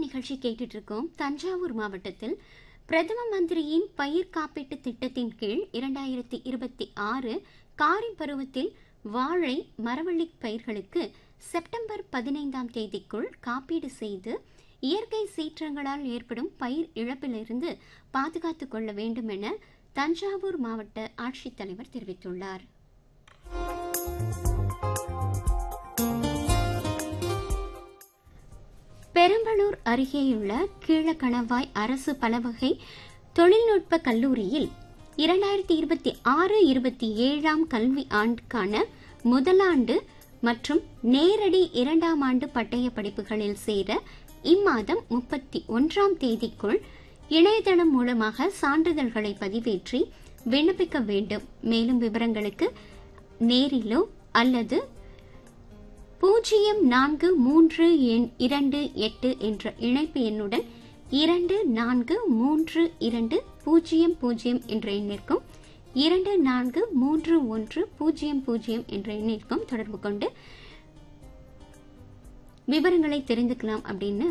நிகழ்ச்சி கேட்டுட்டு இருக்கோம் தஞ்சாவூர் மாவட்டத்தில் பிரதம மந்திரியின் பயிர் காப்பீட்டு திட்டத்தின் கீழ் இரண்டாயிரத்தி இருபத்தி ஆறு காரி பருவத்தில் வாழை மரவள்ளி பயிர்களுக்கு செப்டம்பர் பதினைந்தாம் தேதிக்குள் காப்பீடு செய்து இயற்கை சீற்றங்களால் ஏற்படும் பயிர் இழப்பிலிருந்து பாதுகாத்துக் கொள்ள வேண்டும் என தஞ்சாவூர் மாவட்ட ஆட்சித்தலைவர் தெரிவித்துள்ளார் பெரம்பலூர் அருகேயுள்ள கீழக்கணவாய் அரசு பலவகை தொழில்நுட்ப கல்லூரியில் இரண்டாயிரத்தி இருபத்தி ஆறு இருபத்தி ஏழாம் கல்வி ஆண்டுக்கான முதலாண்டு மற்றும் நேரடி இரண்டாம் ஆண்டு பட்டய படிப்புகளில் சேர இம்மாதம் முப்பத்தி ஒன்றாம் தேதிக்குள் இணையதளம் மூலமாக சான்றிதழ்களை பதிவேற்றி விண்ணப்பிக்க வேண்டும் மேலும் விவரங்களுக்கு நேரிலோ அல்லது பூஜ்ஜியம் நான்கு மூன்று எண் இரண்டு எட்டு என்ற இணைப்பு எண்ணுடன் இரண்டு நான்கு மூன்று இரண்டு பூஜ்ஜியம் பூஜ்ஜியம் என்ற எண்ணிற்கும் இரண்டு நான்கு மூன்று ஒன்று பூஜ்ஜியம் பூஜ்ஜியம் என்ற எண்ணிற்கும் தொடர்பு கொண்டு விவரங்களை தெரிந்துக்கலாம் அப்படின்னு